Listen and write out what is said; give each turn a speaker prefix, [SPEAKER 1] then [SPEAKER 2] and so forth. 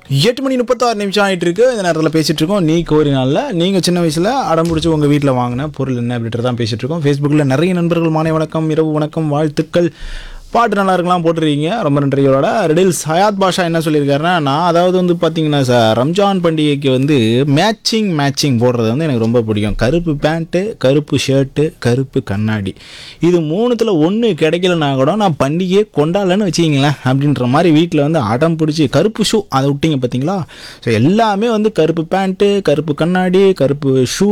[SPEAKER 1] எட்டு மணி முப்பத்தாறு நிமிஷம் ஆயிட்டு இருக்கு இந்த நேரத்தில் பேசிட்டு இருக்கோம் நீ கோரினால நீங்கள் சின்ன வயசில் அடம் பிடிச்சி உங்கள் வீட்டில் வாங்கின பொருள் என்ன அப்படின்ட்டு தான் பேசிட்டு இருக்கோம் ஃபேஸ்புக்கில் நிறைய நண்பர்கள் மாலை வணக்கம் இரவு வணக்கம் வாழ்த்துக்கள் பாட்டு நல்லா இருக்கலாம் போட்டிருக்கீங்க ரொம்ப நன்றிகளோட ரெடில்ஸ் ஹயாத் பாஷா என்ன சொல்லியிருக்காருன்னா நான் அதாவது வந்து பார்த்தீங்கன்னா சார் ரம்ஜான் பண்டிகைக்கு வந்து மேட்சிங் மேட்சிங் போடுறது வந்து எனக்கு ரொம்ப பிடிக்கும் கருப்பு பேண்ட்டு கருப்பு ஷர்ட்டு கருப்பு கண்ணாடி இது மூணுத்தில் ஒன்று கிடைக்கலனா கூட நான் பண்டிகையை கொண்டாடலன்னு வச்சுக்கிங்களேன் அப்படின்ற மாதிரி வீட்டில் வந்து அடம் பிடிச்சி கருப்பு ஷூ அதை விட்டீங்க பார்த்தீங்களா ஸோ எல்லாமே வந்து கருப்பு பேண்ட்டு கருப்பு கண்ணாடி கருப்பு ஷூ